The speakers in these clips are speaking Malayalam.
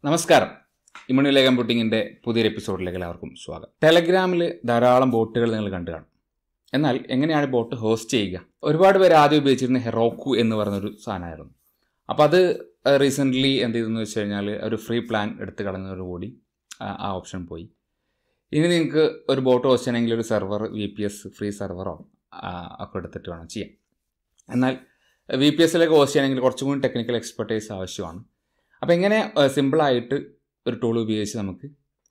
നമസ്കാരം ഇമ്മണിലെ കമ്പ്യൂട്ടിങ്ങിൻ്റെ പുതിയൊരു എപ്പിസോഡിലേക്ക് എല്ലാവർക്കും സ്വാഗതം ടെലഗ്രാമിൽ ധാരാളം ബോട്ടുകൾ നിങ്ങൾ കണ്ടു കാണും എന്നാൽ എങ്ങനെയാണ് ബോട്ട് ഹോസ്റ്റ് ചെയ്യുക ഒരുപാട് പേര് ആദ്യം ഉപയോഗിച്ചിരുന്ന ഹെറോക്കു എന്ന് പറഞ്ഞൊരു സാധനമായിരുന്നു അപ്പോൾ അത് റീസെൻ്റ്ലി എന്ത് ചെയ്തെന്ന് വെച്ച് കഴിഞ്ഞാൽ ഒരു ഫ്രീ പ്ലാൻ എടുത്ത് കളഞ്ഞതോടുകൂടി ആ, ആ ഓപ്ഷൻ പോയി ഇനി നിങ്ങൾക്ക് ഒരു ബോട്ട് ഹോസ്റ്റ് ചെയ്യണമെങ്കിൽ ഒരു server V P S free സെർവറോ ഒക്കെ എടുത്തിട്ട് വേണം ചെയ്യാൻ എന്നാൽ വി പി എസിലേക്ക് ഹോസ്റ്റ് ചെയ്യണമെങ്കിൽ കുറച്ചും കൂടി ടെക്നിക്കൽ എക്സ്പെർട്ടൈസ് ആവശ്യമാണ് അപ്പോൾ ഇങ്ങനെ സിമ്പിളായിട്ട് ഒരു ടൂൾ ഉപയോഗിച്ച് നമുക്ക്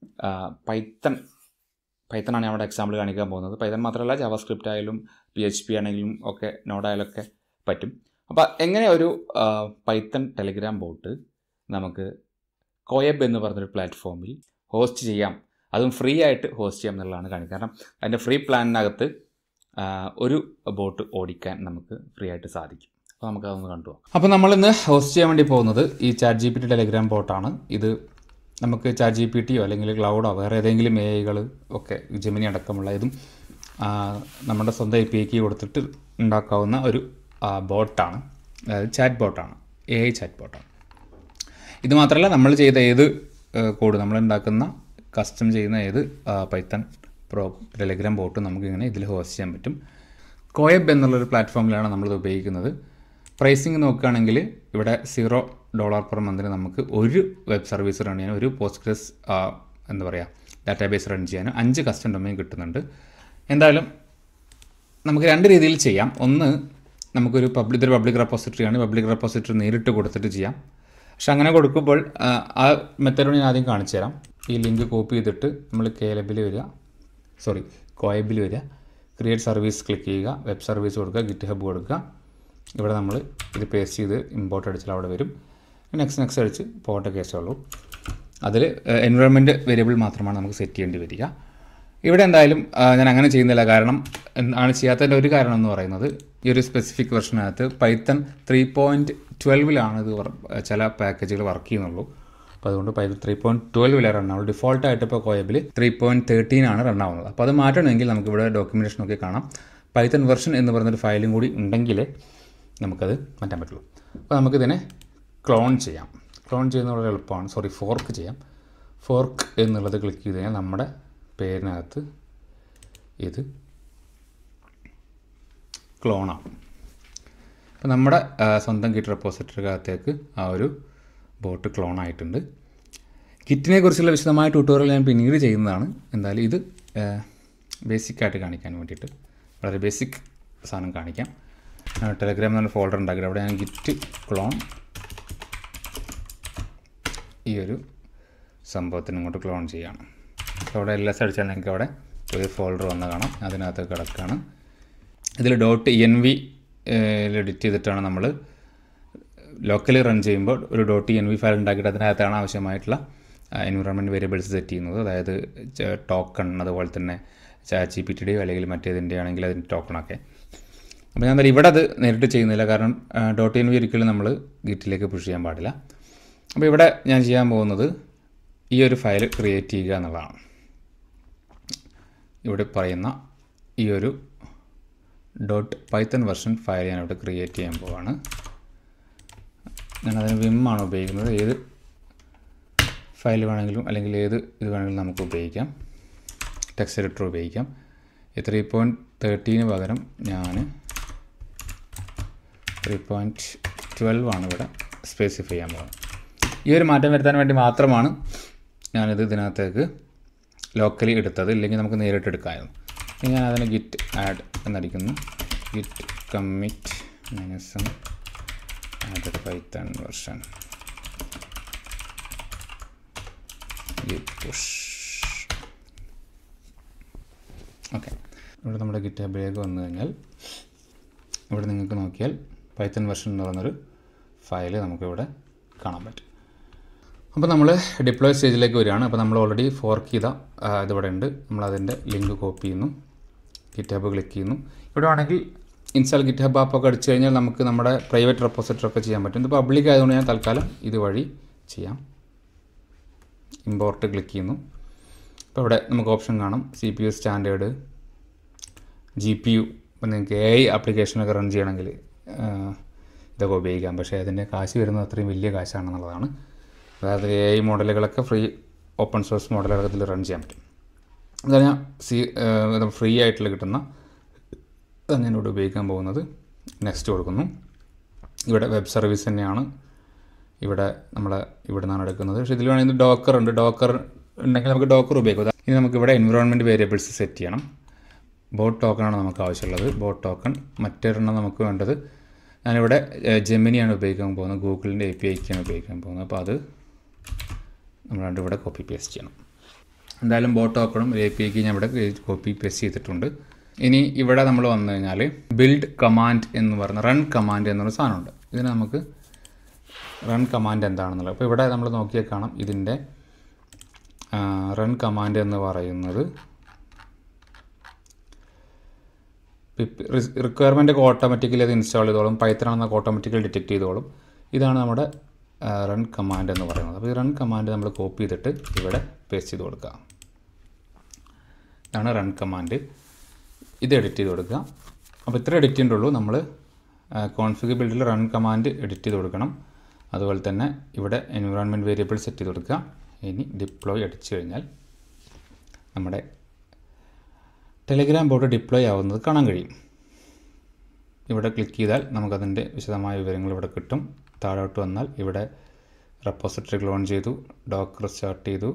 പൈത്തൺ പൈത്തണാണ് ഞാൻ അവിടെ എക്സാമ്പിൾ കാണിക്കാൻ പോകുന്നത് പൈത്തൺ മാത്രമല്ല ജാവ സ്ക്രിപ്റ്റ് ആയാലും പി എച്ച് പി ആണെങ്കിലും ഒക്കെ നോഡായാലും ഒക്കെ പറ്റും അപ്പോൾ എങ്ങനെ ഒരു പൈത്തൺ ടെലിഗ്രാം ബോട്ട് നമുക്ക് കോയബ് എന്ന് പറഞ്ഞൊരു പ്ലാറ്റ്ഫോമിൽ ഹോസ്റ്റ് ചെയ്യാം അതും ഫ്രീ ആയിട്ട് ഹോസ്റ്റ് ചെയ്യാം എന്നുള്ളതാണ് കാണിക്കുക കാരണം അതിൻ്റെ ഫ്രീ പ്ലാനിനകത്ത് ആ, ഒരു ബോട്ട് ഓടിക്കാൻ നമുക്ക് ഫ്രീ ആയിട്ട് സാധിക്കും അപ്പോൾ നമുക്ക് അതൊന്ന് കണ്ടു അപ്പോൾ നമ്മളിന്ന് ഹോസ്റ്റ് ചെയ്യാൻ വേണ്ടി പോകുന്നത് ഈ chat G P T Telegram ബോട്ടാണ് ഇത് നമുക്ക് ചാറ്റ് ജി പി ടിയോ അല്ലെങ്കിൽ ക്ലൗഡോ വേറെ ഏതെങ്കിലും എ ഐകൾ ഒക്കെ ജെമിനി അടക്കമുള്ള ഇതും ആ, നമ്മുടെ സ്വന്തം എ പി ഐക്ക് കൊടുത്തിട്ട് ഉണ്ടാക്കാവുന്ന ഒരു ആ, ബോട്ടാണ് അതായത് ചാറ്റ് ബോട്ടാണ് എ ഐ ചാറ്റ് ബോട്ടാണ് ഇത് മാത്രമല്ല നമ്മൾ ചെയ്ത ഏത് കോഡ് നമ്മൾ ഉണ്ടാക്കുന്ന കസ്റ്റം ചെയ്യുന്ന ഏത് പൈത്തൺ പ്രോ ടെലിഗ്രാം ബോട്ടും നമുക്കിങ്ങനെ ഇതിൽ ഹോസ്റ്റ് ചെയ്യാൻ പറ്റും കോയബ് എന്നുള്ളൊരു പ്ലാറ്റ്ഫോമിലാണ് നമ്മളിത് ഉപയോഗിക്കുന്നത് പ്രൈസിങ് നോക്കുകയാണെങ്കിൽ ഇവിടെ സീറോ ഡോളർ പെർ മന്തിന് നമുക്ക് ഒരു വെബ് സർവീസ് റൺ ചെയ്യാനും ഒരു പോസ്റ്റ്ഗ്രസ് എന്താ പറയുക ഡാറ്റാബേസ് റൺ ചെയ്യാനും അഞ്ച് കസ്റ്റം ഡൊമൈൻ കിട്ടുന്നുണ്ട് എന്തായാലും നമുക്ക് രണ്ട് രീതിയിൽ ചെയ്യാം ഒന്ന് നമുക്കൊരു പബ്ലിക് ഇതൊരു പബ്ലിക് റെപ്പോസിറ്ററി ആണ് പബ്ലിക് റെപ്പോസിറ്ററി നേരിട്ട് കൊടുത്തിട്ട് ചെയ്യാം പക്ഷെ അങ്ങനെ കൊടുക്കുമ്പോൾ ആ, ആ മെത്തേഡ് ഞാൻ ആദ്യം കാണിച്ചു തരാം ഈ ലിങ്ക് കോപ്പി ചെയ്തിട്ട് നമ്മൾ കേലബിൽ വരിക സോറി കോയബിൽ വരിക ക്രിയേറ്റ് സർവീസ് ക്ലിക്ക് ചെയ്യുക വെബ് സർവീസ് കൊടുക്കുക ഗിറ്റ് ഹബ് കൊടുക്കുക ഇവിടെ നമ്മൾ ഇത് പേസ്റ്റ് ചെയ്ത് ഇമ്പോർട്ട് അടിച്ചാൽ അവിടെ വരും നെക്സ്റ്റ് നെക്സ്റ്റ് അടിച്ച് പോകേണ്ട കേസേ ഉള്ളൂ അതിൽ എൻവയോൺമെൻറ്റ് വേരിയബിൾ മാത്രമാണ് നമുക്ക് സെറ്റ് ചെയ്യേണ്ടി വരിക ഇവിടെ എന്തായാലും ആ, ഞാൻ അങ്ങനെ ചെയ്യുന്നില്ല കാരണം ആണ് ചെയ്യാത്തതിൻ്റെ ഒരു കാരണം എന്ന് പറയുന്നത് ഈ ഒരു സ്പെസിഫിക് വെർഷനകത്ത് പൈത്തൺ ത്രീ പോയിൻറ്റ് ട്വൽവിലാണ് ഇത് വർ- ചില പാക്കേജുകൾ വർക്ക് ചെയ്യുന്നുള്ളൂ അപ്പോൾ അതുകൊണ്ട് പൈത്തൺ ത്രീ പോയിൻറ്റ് ട്വൽവിലെ റൺ ആവുള്ളൂ ഡിഫോൾട്ടായിട്ട് ഇപ്പോൾ കോയബിൽ ത്രീ പോയിൻറ്റ് തേർട്ടീൻ ആണ് റൺ ആവുന്നത് അപ്പോൾ അത് മാറ്റണമെങ്കിൽ നമുക്ക് ഇവിടെ ഡോക്യുമെൻറ്റേഷൻ ഒക്കെ കാണാം പൈത്തൺ വെർഷൻ എന്ന് പറയുന്നൊരു ഫയലും കൂടി ഉണ്ടെങ്കിൽ നമുക്കത് മാറ്റാൻ പറ്റുള്ളൂ അപ്പോൾ നമുക്കിതിനെ ക്ലോൺ ചെയ്യാം ക്ലോൺ ചെയ്യുന്നത് വളരെ എളുപ്പമാണ് സോറി ഫോർക്ക് ചെയ്യാം ഫോർക്ക് എന്നുള്ളത് ക്ലിക്ക് ചെയ്ത് കഴിഞ്ഞാൽ നമ്മുടെ പേരിനകത്ത് ഇത് ക്ലോണാവും അപ്പോൾ നമ്മുടെ ആ, സ്വന്തം കിറ്റ് റെപ്പോസിറ്ററിക്കകത്തേക്ക് ആ ഒരു ബോട്ട് ക്ലോൺ ആയിട്ടുണ്ട് കിറ്റിനെ കുറിച്ചുള്ള വിശദമായ ട്യൂട്ടോറിയൽ ഞാൻ പിന്നീട് ചെയ്യുന്നതാണ് എന്തായാലും ഇത് ബേസിക് ആയിട്ട് കാണിക്കാൻ വേണ്ടിയിട്ട് വളരെ ബേസിക് സാധനം കാണിക്കാം ടെലഗ്രാം എന്നൊരു ഫോൾഡർ ഉണ്ടാക്കി അവിടെ ഞാൻ ഗിറ്റ് ക്ലോൺ ഈ ഒരു സംഭവത്തിന് ഇങ്ങോട്ട് ക്ലോൺ ചെയ്യാണ് അപ്പോൾ അവിടെ എല്ലാ അടിച്ചാൽ നിങ്ങൾക്ക് അവിടെ ഒരു ഫോൾഡർ വന്ന് കാണാം അതിനകത്ത് കിടക്കുകയാണ് ഇതിൽ ഡോട്ട് എൻ വി എഡിറ്റ് ചെയ്തിട്ടാണ് നമ്മൾ ലോക്കലി റൺ ചെയ്യുമ്പോൾ ഒരു ഡോട്ട് എൻ വി ഫയൽ ഉണ്ടാക്കിയിട്ട് അതിനകത്താണ് ആവശ്യമായിട്ടുള്ള എൻവിറോൺമെൻറ്റ് വേരിയബിൾസ് സെറ്റ് ചെയ്യുന്നത് അതായത് ടോക്കൺ അതുപോലെ തന്നെ ചാറ്റ് ജി പി ടിയുടെയോ അല്ലെങ്കിൽ മറ്റേതിൻ്റെ ആണെങ്കിൽ അതിൻ്റെ ടോക്കണൊക്കെ അപ്പോൾ ഞാൻ എന്തായാലും ഇവിടെ അത് നേരിട്ട് ചെയ്യുന്നില്ല കാരണം ഡോട്ട് എൻ വി ഒരിക്കലും നമ്മൾ ഗിറ്റിലേക്ക് പുഷ് ചെയ്യാൻ പാടില്ല അപ്പോൾ ഇവിടെ ഞാൻ ചെയ്യാൻ പോകുന്നത് ഈ ഒരു ഫയൽ ക്രിയേറ്റ് ചെയ്യുക എന്നുള്ളതാണ് ഇവിടെ പറയുന്ന ഈ ഒരു ഡോട്ട് പൈത്തൺ വെർഷൻ ഫയൽ ഞാൻ ഇവിടെ ക്രിയേറ്റ് ചെയ്യാൻ പോവാണ് ഞാനതിന് വിമ്മാണ് ഉപയോഗിക്കുന്നത് ഏത് ഫയൽ വേണമെങ്കിലും അല്ലെങ്കിൽ ഏത് ഇത് വേണമെങ്കിലും നമുക്ക് ഉപയോഗിക്കാം ടെക്സ്റ്റ് എഡിറ്റർ ഉപയോഗിക്കാം ഈ ത്രീ പോയിൻറ്റ് തേർട്ടീന് പകരം ഞാൻ ത്രീ പോയിൻറ്റ് ട്വൽവ് ആണ് ഇവിടെ സ്പെസിഫൈ ചെയ്യാൻ പോകുന്നത് ഈ ഒരു മാറ്റം വരുത്താൻ വേണ്ടി മാത്രമാണ് ഞാനിത് ഇതിനകത്തേക്ക് ലോക്കലി എടുത്തത് ഇല്ലെങ്കിൽ നമുക്ക് നേരിട്ട് എടുക്കാമായിരുന്നു ഇനി ഞാൻ അതിന് ഗിറ്റ് ആഡ് എന്നടിക്കുന്നു git commit minus M add Python version git push okay ഇവിടെ നമ്മുടെ ഗിറ്റ് ഹബിലേക്ക് വന്നു കഴിഞ്ഞാൽ ഇവിടെ നിങ്ങൾക്ക് നോക്കിയാൽ പൈത്തൺ വെർഷൻ എന്ന് പറയുന്നൊരു ഫയൽ നമുക്കിവിടെ കാണാൻ പറ്റും അപ്പോൾ നമ്മൾ ഡിപ്ലോയ് സ്റ്റേജിലേക്ക് വരികയാണ് അപ്പോൾ നമ്മൾ ഓൾറെഡി ഫോർക്ക് ചെയ്ത ആ, ഇതിവിടെ ഉണ്ട് നമ്മൾ അതിൻ്റെ ലിങ്ക് കോപ്പി ചെയ്യുന്നു ഗിറ്റ് ഹബ് ക്ലിക്ക് ചെയ്യുന്നു ഇവിടെ ആണെങ്കിൽ ഇൻസ്റ്റാൾ ഗിറ്റ് ഹബ് ആപ്പൊക്കെ അടിച്ചു കഴിഞ്ഞാൽ നമുക്ക് നമ്മുടെ പ്രൈവറ്റ് റെപ്പോസിറ്ററി ഒക്കെ ചെയ്യാൻ പറ്റും ഇത് പബ്ലിക് ആയതുകൊണ്ട് ഞാൻ തൽക്കാലം ഇതുവഴി ചെയ്യാം ഇമ്പോർട്ട് ക്ലിക്ക് ചെയ്യുന്നു അപ്പോൾ ഇവിടെ നമുക്ക് ഓപ്ഷൻ കാണും C P U standard G P U ഇപ്പം നിങ്ങൾക്ക് എ ഐ ആപ്ലിക്കേഷനൊക്കെ റൺ ചെയ്യണമെങ്കിൽ ഇതൊക്കെ ഉപയോഗിക്കാം പക്ഷേ അതിൻ്റെ കാശ് വരുന്നത് അത്രയും വലിയ കാശാണെന്നുള്ളതാണ് അതായത് എ ഐ മോഡലുകളൊക്കെ ഫ്രീ ഓപ്പൺ സോഴ്സ് മോഡലുകളൊക്കെ ഇതിൽ റൺ ചെയ്യാൻ പറ്റും അതാണ് ഞാൻ സി ഫ്രീ ആയിട്ടുള്ള കിട്ടുന്ന അതാണ് ഞാനിവിടെ ഉപയോഗിക്കാൻ പോകുന്നത് നെക്സ്റ്റ് കൊടുക്കുന്നു ഇവിടെ വെബ് സർവീസ് തന്നെയാണ് ഇവിടെ നമ്മൾ ഇവിടെ നിന്നാണ് എടുക്കുന്നത് പക്ഷേ ഇതിൽ വേണമെങ്കിൽ ഡോക്കർ ഉണ്ട് ഡോക്കർ ഉണ്ടെങ്കിൽ നമുക്ക് ഡോക്കർ ഉപയോഗിക്കാം ഇനി നമുക്ക് ഇവിടെ എൻവിറോൺമെൻറ്റ് വേരിയബിൾസ് സെറ്റ് ചെയ്യണം ബോട്ട് ടോക്കണാണ് നമുക്ക് ആവശ്യമുള്ളത് ബോട്ട് ടോക്കൺ മറ്റൊരെണ്ണം നമുക്ക് വേണ്ടത് ഞാനിവിടെ ജെമിനിയാണ് ഉപയോഗിക്കാൻ പോകുന്നത് ഗൂഗിളിൻ്റെ എ പി ഐക്കാണ് ഉപയോഗിക്കാൻ പോകുന്നത് അപ്പോൾ അത് നമ്മൾ രണ്ട് ഇവിടെ കോപ്പി പേസ്റ്റ് ചെയ്യണം എന്തായാലും ബോട്ട് ടോക്കണും എ പി ഐക്ക് ഞാൻ ഇവിടെ കോപ്പി പേസ്റ്റ് ചെയ്തിട്ടുണ്ട് ഇനി ഇവിടെ നമ്മൾ വന്നു കഴിഞ്ഞാൽ ബിൽഡ് കമാൻഡ് എന്ന് പറയുന്ന റൺ കമാൻഡ് എന്നൊരു സാധനമുണ്ട് ഇതിന് നമുക്ക് റൺ കമാൻഡ് എന്താണെന്നുള്ളത് അപ്പോൾ ഇവിടെ നമ്മൾ നോക്കിയാൽ കാണാം ഇതിൻ്റെ റൺ കമാൻഡ് എന്ന് പറയുന്നത് റിക്വയർമെൻ്റ് ഒക്കെ ഓട്ടോമാറ്റിക്കലി അത് ഇൻസ്റ്റാൾ ചെയ്തോളും പൈത്തനാണെന്നൊക്കെ ഓട്ടോമാറ്റിക്കലി ഡിറ്റക്ട് ചെയ്തോളും ഇതാണ് നമ്മുടെ റൺ കമാൻഡ് എന്ന് പറയുന്നത് അപ്പോൾ ഈ റൺ കമാൻഡ് നമ്മൾ കോപ്പി ചെയ്തിട്ട് ഇവിടെ പേസ്റ്റ് ചെയ്ത് കൊടുക്കുക ഇതാണ് റൺ കമാൻഡ് ഇത് എഡിറ്റ് ചെയ്ത് കൊടുക്കുക അപ്പോൾ ഇത്ര എഡിറ്റ് ചെയ്യേണ്ടുള്ളൂ നമ്മൾ കോൺഫിഗ് ബിൽഡിൽ റൺ കമാൻഡ് എഡിറ്റ് ചെയ്ത് കൊടുക്കണം അതുപോലെ തന്നെ ഇവിടെ എൻവിറോൺമെൻറ്റ് വേരിയബിൾ സെറ്റ് ചെയ്ത് കൊടുക്കുക ഇനി ഡിപ്ലോയ് അടിച്ചു കഴിഞ്ഞാൽ നമ്മുടെ ടെലിഗ്രാം ബോട്ട് ഡിപ്ലോയ് ആവുന്നത് കാണാൻ കഴിയും ഇവിടെ ക്ലിക്ക് ചെയ്താൽ നമുക്കതിൻ്റെ വിശദമായ വിവരങ്ങൾ ഇവിടെ കിട്ടും താഴോട്ട് വന്നാൽ ഇവിടെ റെപ്പോസിറ്ററി ലോൺ ചെയ്തു ഡോക്കർ സ്റ്റാർട്ട് ചെയ്തു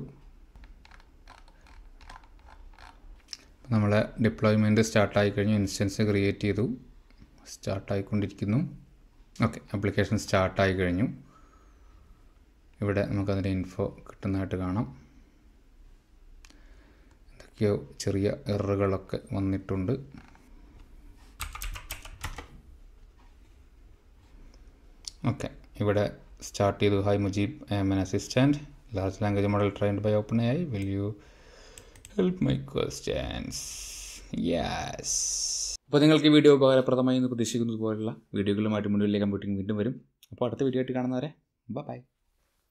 നമ്മളെ ഡിപ്ലോയ്മെൻറ്റ് സ്റ്റാർട്ടായി കഴിഞ്ഞു ഇൻസ്റ്റൻസ് ക്രിയേറ്റ് ചെയ്തു സ്റ്റാർട്ടായിക്കൊണ്ടിരിക്കുന്നു ഓക്കെ ആപ്ലിക്കേഷൻ സ്റ്റാർട്ടായി കഴിഞ്ഞു ഇവിടെ നമുക്കതിൻ്റെ ഇൻഫോ കിട്ടുന്നതായിട്ട് കാണാം എന്തൊക്കെയോ ചെറിയ എററുകളൊക്കെ വന്നിട്ടുണ്ട് ഓക്കെ ഇവിടെ സ്റ്റാർട്ട് ചെയ്തു hi Mujeeb I am an assistant large language model trained by OpenAI will you help my questions yes അപ്പോൾ നിങ്ങൾക്ക് ഈ വീഡിയോ ഉപകാരപ്രദമായി എന്ന് പ്രതീക്ഷിക്കുന്നത് പോലുള്ള വീഡിയോകളുമായിട്ട് മുന്നിലേക്ക് കമ്പ്യൂട്ടിംഗ് വീണ്ടും വരും അപ്പോൾ അടുത്ത വീഡിയോ ആയിട്ട് കാണുന്നവരെ ബൈ